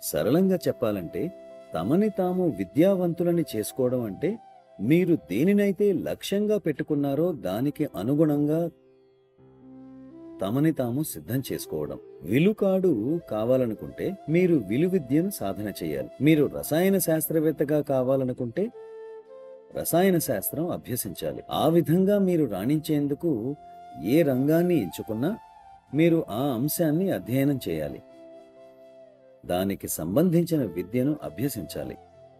సరళంగా చెప్పాలంటే తమని తాము విద్యావంతులని చేసుకోవడం అంటే మీరు దేనినైతే లక్ష్యంగా పెట్టుకున్నారో దానికి అనుగుణంగా తమని తాము సిద్ధం చేసుకోవడం విలుకాడు కావాలనుకుంటే మీరు విలువిద్యను సాధన చేయాలి మీరు రసాయన శాస్త్రవేత్తగా కావాలనుకుంటే రసాయన శాస్త్రం అభ్యసించాలి ఆ విధంగా మీరు రాణించేందుకు ఏ రంగాన్ని ఎంచుకున్నా మీరు ఆ అంశాన్ని అధ్యయనం చేయాలి దానికి సంబంధించిన విద్యను అభ్యసించాలి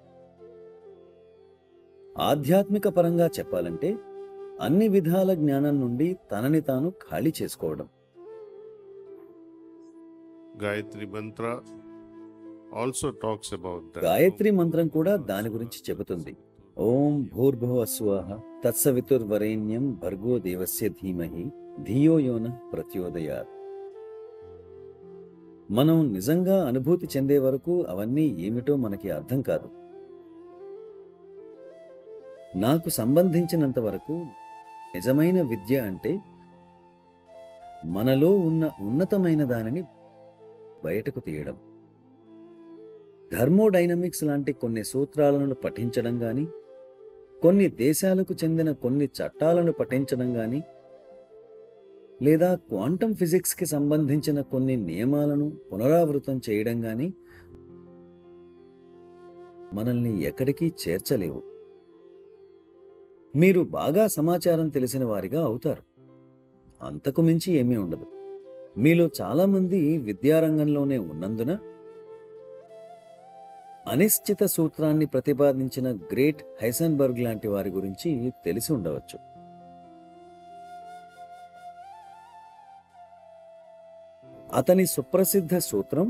ఆధ్యాత్మిక పరంగా చెప్పాలంటే అన్ని విధాల జ్ఞానం నుండి తనని తాను ఖాళీ చేసుకోవడం Gayatri Mantra also talks about that. Gayatri మంత్రం కూడా దాని గురించి చెబుతుంది ఓం భూర్భువ స్వాహ తత్సవితుర్వరేణ్యం భర్గో దేవస్య ధీమహి ధియో యోన ప్రచోదయాత్ మనం నిజంగా అనుభూతి చెందే వరకు అవన్నీ ఏమిటో మనకి అర్థం కాదు నాకు సంబంధించినంత వరకు నిజమైన విద్య అంటే మనలో ఉన్న ఉన్నతమైన దానిని బయటకు తీయడం థర్మోడైనమిక్స్ లాంటి కొన్ని సూత్రాలను పఠించడం గాని కొన్ని దేశాలకు చెందిన కొన్ని చట్టాలను పఠించడం గాని లేదా క్వాంటం ఫిజిక్స్కి సంబంధించిన కొన్ని నియమాలను పునరావృతం చేయడం గాని మనల్ని ఎక్కడికి చేర్చలేవు మీరు బాగా సమాచారం తెలిసిన వారిగా అవుతారు అంతకు మించి ఏమీ ఉండదు మీలో చాలా మంది విద్యారంగంలోనే ఉన్నందున అనిశ్చిత సూత్రాన్ని ప్రతిపాదించిన గ్రేట్ హైసన్బర్గ్ లాంటి వారి గురించి తెలిసి ఉండవచ్చు అతని సుప్రసిద్ధ సూత్రం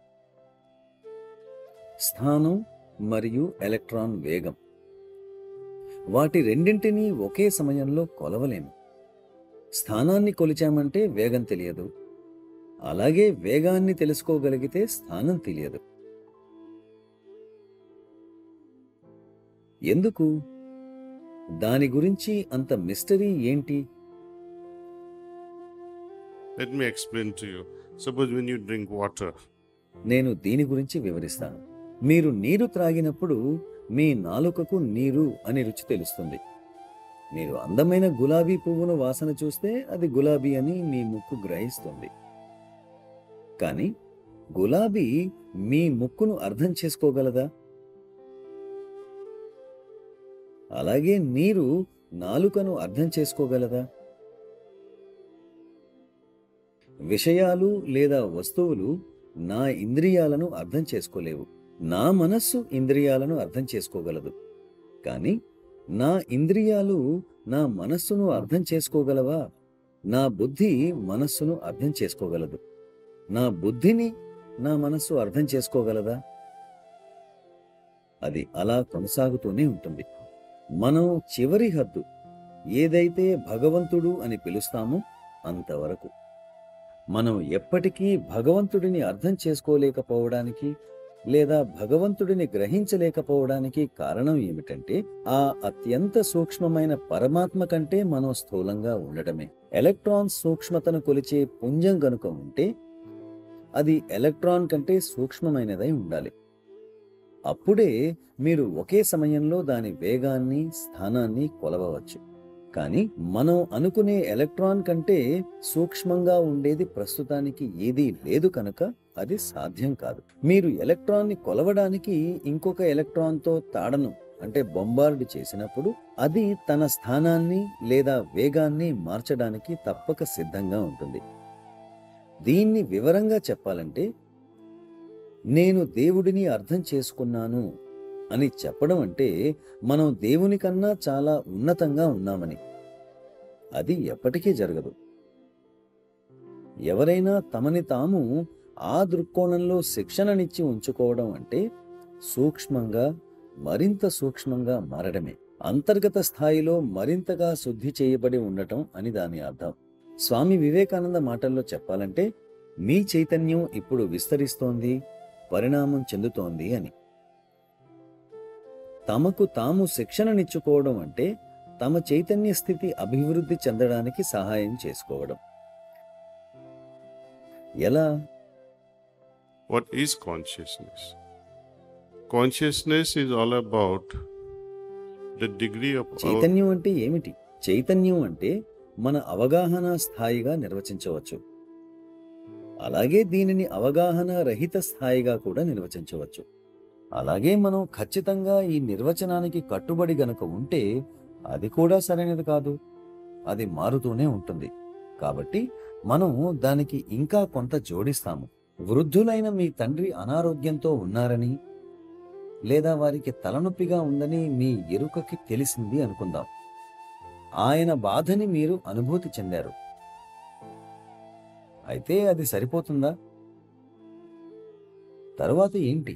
స్థానం మరియు ఎలక్ట్రాన్ వేగం వాటి రెండింటినీ ఒకే సమయంలో కొలవలేము స్థానాన్ని కొలిచామంటే వేగం తెలియదు అలాగే వేగాన్ని తెలుసుకోగలిగితే స్థానం తెలియదు ఎందుకు దాని గురించి అంత మిస్టరీ ఏంటి Let me explain to you. Suppose when you drink water, నేను దీని గురించి వివరిస్తాను మీరు నీరు త్రాగినప్పుడు మీ నాలుకకు నీరు అని రుచి తెలుస్తుంది మీరు అందమైన గులాబీ పువ్వును వాసన చూస్తే అది గులాబీ అని మీ ముక్కు గ్రహిస్తుంది కానీ గులాబీ మీ ముక్కును అర్థం చేసుకోగలదా అలాగే నీరు నాలుకను అర్థం చేసుకోగలదా విషయాలు లేదా వస్తువులు నా ఇంద్రియాలను అర్థం చేసుకోలేవు నా మనస్సు ఇంద్రియాలను అర్థం చేసుకోగలదు కానీ నా ఇంద్రియాలు నా మనస్సును అర్థం చేసుకోగలవా నా బుద్ధి మనస్సును అర్థం చేసుకోగలదు నా బుద్ధిని నా మనస్సు అర్థం చేసుకోగలదా అది అలా కొనసాగుతూనే ఉంటుంది మనం చివరి హద్దు ఏదైతే భగవంతుడు అని పిలుస్తామో అంతవరకు మనం ఎప్పటికీ భగవంతుడిని అర్థం చేసుకోలేకపోవడానికి లేదా భగవంతుడిని గ్రహించలేకపోవడానికి కారణం ఏమిటంటే ఆ అత్యంత సూక్ష్మమైన పరమాత్మ కంటే మనం స్థూలంగా ఉండటమే ఎలక్ట్రాన్ సూక్ష్మతను కొలిచే పుంజం గనుక ఉంటే అది ఎలక్ట్రాన్ కంటే సూక్ష్మమైనదై ఉండాలి అప్పుడే మీరు ఒకే సమయంలో దాని వేగాన్ని స్థానాన్ని కొలవవచ్చు కానీ మనం అనుకునే ఎలక్ట్రాన్ కంటే సూక్ష్మంగా ఉండేది ప్రస్తుతానికి ఏదీ లేదు కనుక అది సాధ్యం కాదు మీరు ఎలక్ట్రాన్ని కొలవడానికి ఇంకొక ఎలక్ట్రాన్తో తాడను అంటే బొంబార్డు చేసినప్పుడు అది తన స్థానాన్ని లేదా వేగాన్ని మార్చడానికి తప్పక సిద్ధంగా ఉంటుంది దీన్ని వివరంగా చెప్పాలంటే నేను దేవుడిని అర్థం చేసుకున్నాను అని చెప్పడం అంటే మనం దేవుని కన్నా చాలా ఉన్నతంగా ఉన్నామని అది ఎప్పటికీ జరగదు ఎవరైనా తమని తాము ఆ దృక్కోణంలో శిక్షణనిచ్చి ఉంచుకోవడం అంటే సూక్ష్మంగా మరింత సూక్ష్మంగా మారడమే అంతర్గత స్థాయిలో మరింతగా శుద్ధి చేయబడి ఉండటం అని దాని అర్థం స్వామి వివేకానంద మాటల్లో చెప్పాలంటే మీ చైతన్యం ఇప్పుడు విస్తరిస్తోంది పరిణామం చెందుతోంది అని తమకు తాము శిక్షణనిచ్చుకోవడం అంటే తమ చైతన్య స్థితి అభివృద్ధి చెందడానికి సహాయం చేసుకోవడం ఎలా what is consciousness? Consciousness is all about the degree of our చైతన్యం అంటే ఏమిటి చైతన్యం అంటే మన అవగాహన స్థాయిగా నిర్వచించవచ్చు అలాగే దీనిని అవగాహన రహిత స్థాయిగా కూడా నిర్వచించవచ్చు అలాగే మనం ఖచ్చితంగా ఈ నిర్వచనానికి కట్టుబడి గనక ఉంటే అది కూడా సరైనది కాదు అది మారుతూనే ఉంటుంది కాబట్టి మనం దానికి ఇంకా కొంత జోడిస్తాము వృద్ధులైన మీ తండ్రి అనారోగ్యంతో ఉన్నారని లేదా వారికి తలనొప్పిగా ఉందని మీ ఎరుకకి తెలిసింది అనుకుందాం ఆయన బాధని మీరు అనుభూతి చెందారు అయితే అది సరిపోతుందా తరువాత ఏంటి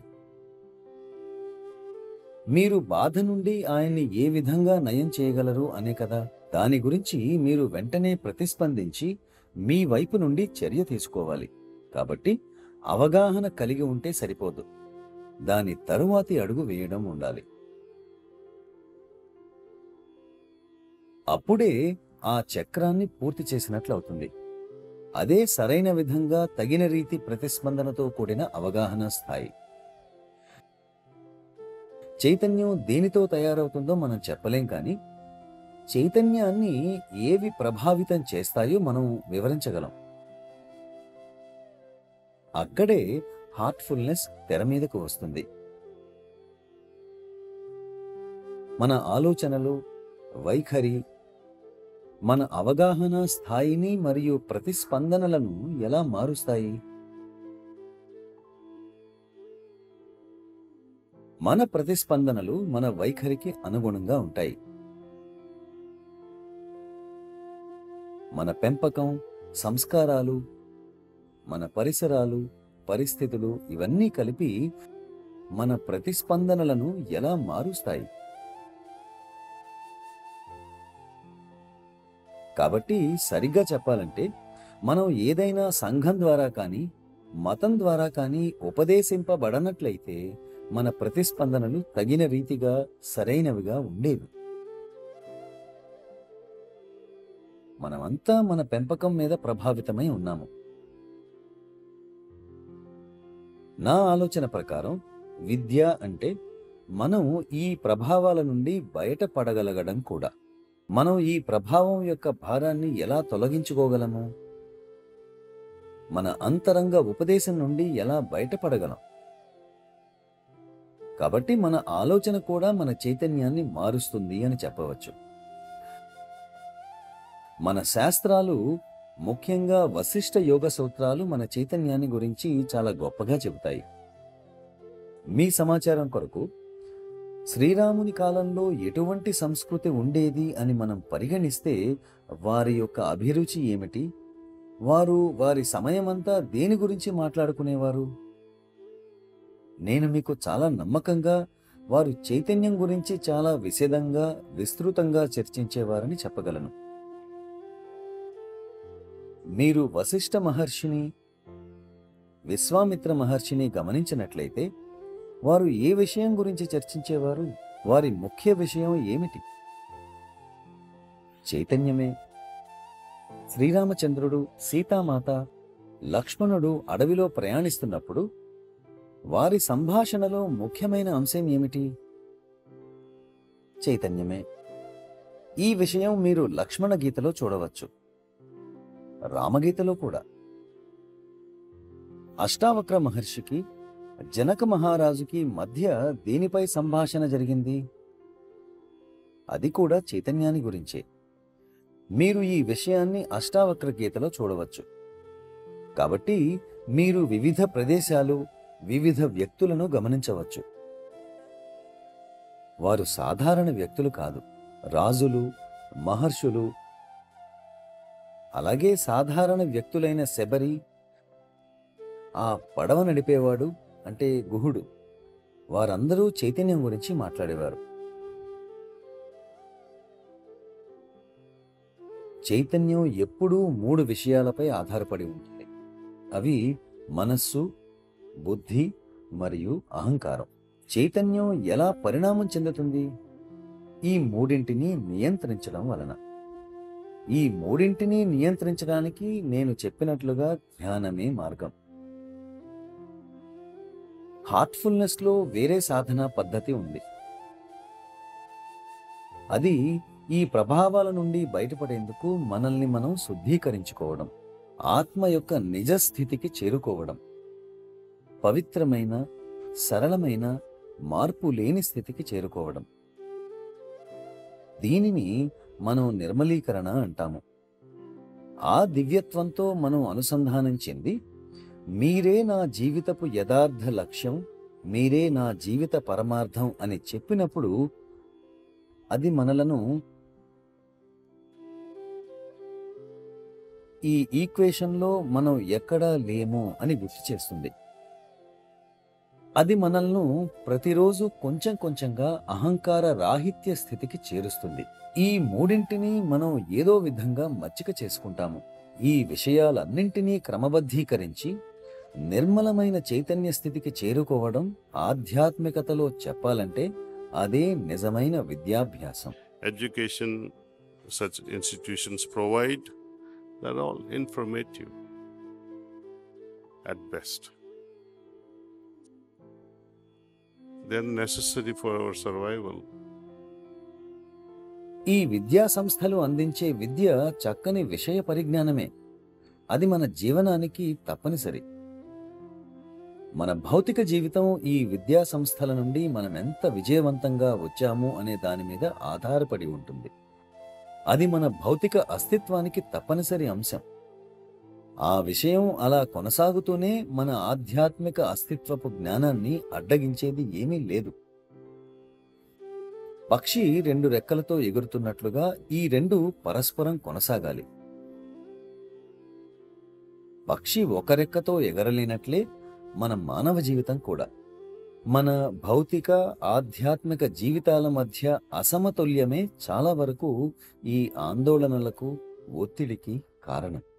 మీరు బాధ నుండి ఆయన్ని ఏ విధంగా నయం చేయగలరు అనే కదా దాని గురించి మీరు వెంటనే ప్రతిస్పందించి మీ వైపు నుండి చర్య తీసుకోవాలి కాబట్టి అవగాహన కలిగి ఉంటే సరిపోదు దాని తరువాతి అడుగు వేయడం ఉండాలి అప్పుడే ఆ చక్రాన్ని పూర్తి చేసినట్లు అవుతుంది అదే సరైన విధంగా తగిన రీతి ప్రతిస్పందనతో కూడిన అవగాహన స్థాయి చైతన్యం దేనితో తయారవుతుందో మనం చెప్పలేం కానీ చైతన్యాన్ని ఏవి ప్రభావితం చేస్తాయో మనం వివరించగలం అక్కడే హార్ట్ఫుల్నెస్ తెర మీదకు వస్తుంది మన ఆలోచనలు వైఖరి మన అవగాహన స్థాయిని మరియు ప్రతిస్పందనలను ఎలా మారుస్తాయి మన ప్రతిస్పందనలు మన వైఖరికి అనుగుణంగా ఉంటాయి మన పెంపకం సంస్కారాలు మన పరిసరాలు పరిస్థితులు ఇవన్నీ కలిపి మన ప్రతిస్పందనలను ఎలా మారుస్తాయి కాబట్టి సరిగ్గా చెప్పాలంటే మనం ఏదైనా సంఘం ద్వారా కానీ మతం ద్వారా కానీ ఉపదేశింపబడనట్లయితే మన ప్రతిస్పందనలు తగిన రీతిగా సరైనవిగా ఉండేవి మనమంతా మన పెంపకం మీద ప్రభావితమై ఉన్నాము నా ఆలోచన ప్రకారం విద్య అంటే మనం ఈ ప్రభావాల నుండి బయటపడగలగడం కూడా మనం ఈ ప్రభావం యొక్క భారాన్ని ఎలా తొలగించుకోగలము మన అంతరంగ ఉపదేశం నుండి ఎలా బయటపడగలం కాబట్టి మన ఆలోచన కూడా మన చైతన్యాన్ని మారుస్తుంది అని చెప్పవచ్చు మన శాస్త్రాలు ముఖ్యంగా వశిష్ఠ యోగ సూత్రాలు మన చైతన్యాన్ని గురించి చాలా గొప్పగా చెబుతాయి మీ సమాచారం కొరకు శ్రీరాముని కాలంలో ఎటువంటి సంస్కృతి ఉండేది అని మనం పరిగణిస్తే వారి యొక్క అభిరుచి ఏమిటి వారు వారి సమయమంతా దేని గురించి మాట్లాడుకునేవారు నేను మీకు చాలా నమ్మకంగా వారు చైతన్యం గురించి చాలా విశదంగా విస్తృతంగా చర్చించేవారని చెప్పగలను మీరు వశిష్ఠ మహర్షిని విశ్వామిత్ర మహర్షిని గమనించినట్లయితే వారు ఏ విషయం గురించి చర్చించేవారు వారి ముఖ్య విషయం ఏమిటి చైతన్యమే శ్రీరామచంద్రుడు సీతామాత లక్ష్మణుడు అడవిలో ప్రయాణిస్తున్నప్పుడు వారి సంభాషణలో ముఖ్యమైన అంశం ఏమిటి చైతన్యమే ఈ విషయం మీరు లక్ష్మణ గీతలో చూడవచ్చు రామగీతలో కూడా అష్టావక్ర మహర్షికి జనక మహారాజుకి మధ్య దేనిపై సంభాషణ జరిగింది అది కూడా చైతన్యాన్ని గురించే మీరు ఈ విషయాన్ని అష్టావక్ర గీతలో చూడవచ్చు కాబట్టి మీరు వివిధ ప్రదేశాలు వివిధ వ్యక్తులను గమనించవచ్చు వారు సాధారణ వ్యక్తులు కాదు రాజులు మహర్షులు అలాగే సాధారణ వ్యక్తులైన శబరి ఆ పడవ నడిపేవాడు అంటే గుహుడు వారందరూ చైతన్యం గురించి మాట్లాడేవారు చైతన్యం ఎప్పుడూ మూడు విషయాలపై ఆధారపడి ఉంటుంది అవి మనస్సు బుద్ధి మరియు అహంకారం చైతన్యం ఎలా పరిణామం చెందుతుంది ఈ మూడింటిని నియంత్రించడం వలన ఈ మూడింటిని నియంత్రించడానికి నేను చెప్పినట్లుగా ధ్యానమే మార్గం హార్ట్ఫుల్నెస్ లో వేరే సాధన పద్ధతి ఉంది అది ఈ ప్రభావాల నుండి బయటపడేందుకు మనల్ని మనం శుద్ధీకరించుకోవడం ఆత్మ యొక్క నిజ స్థితికి చేరుకోవడం పవిత్రమైన సరళమైన మార్పు లేని స్థితికి చేరుకోవడం దీనిని మనం నిర్మలీకరణ అంటాము ఆ దివ్యత్వంతో మనం అనుసంధానం చెంది మీరే నా జీవితపు యథార్థ లక్ష్యం మీరే నా జీవిత పరమార్థం అని చెప్పినప్పుడు అది మనలను ఈ ఈక్వేషన్లో మనం ఎక్కడా లేము అని గుర్తు చేస్తుంది అది మనల్ని ప్రతిరోజు కొంచెం కొంచెంగా అహంకార రాహిత్య స్థితికి చేరుస్తుంది ఈ మూడింటిని మనం ఏదో విధంగా మచ్చిక చేసుకుంటాము ఈ విషయాలన్నింటినీ క్రమబద్ధీకరించి నిర్మలమైన చైతన్య స్థితికి చేరుకోవడం ఆధ్యాత్మికతలో చెప్పాలంటే అదే నిజమైన విద్యాభ్యాసం Education, such institutions provide, they're all informative at best. They're necessary for our survival. ఈ విద్యా సంస్థలు అందించే విద్య చక్కని విషయ పరిజ్ఞానమే అది మన జీవనానికి తప్పనిసరి మన భౌతిక జీవితం ఈ విద్యా సంస్థల నుండి మనం ఎంత విజయవంతంగా వచ్చాము అనే దాని మీద ఆధారపడి ఉంటుంది అది మన భౌతిక అస్తిత్వానికి తప్పనిసరి అంశం ఆ విషయం అలా కొనసాగుతూనే మన ఆధ్యాత్మిక అస్తిత్వపు జ్ఞానాన్ని అడ్డగించేది ఏమీ లేదు పక్షి రెండు రెక్కలతో ఎగురుతున్నట్లుగా ఈ రెండు పరస్పరం కొనసాగాలి పక్షి ఒక రెక్కతో ఎగరలేనట్లే మన మానవ జీవితం కూడా మన భౌతిక ఆధ్యాత్మిక జీవితాల మధ్య అసమతుల్యమే చాలా వరకు ఈ ఆందోళనలకు ఒత్తిడికి కారణం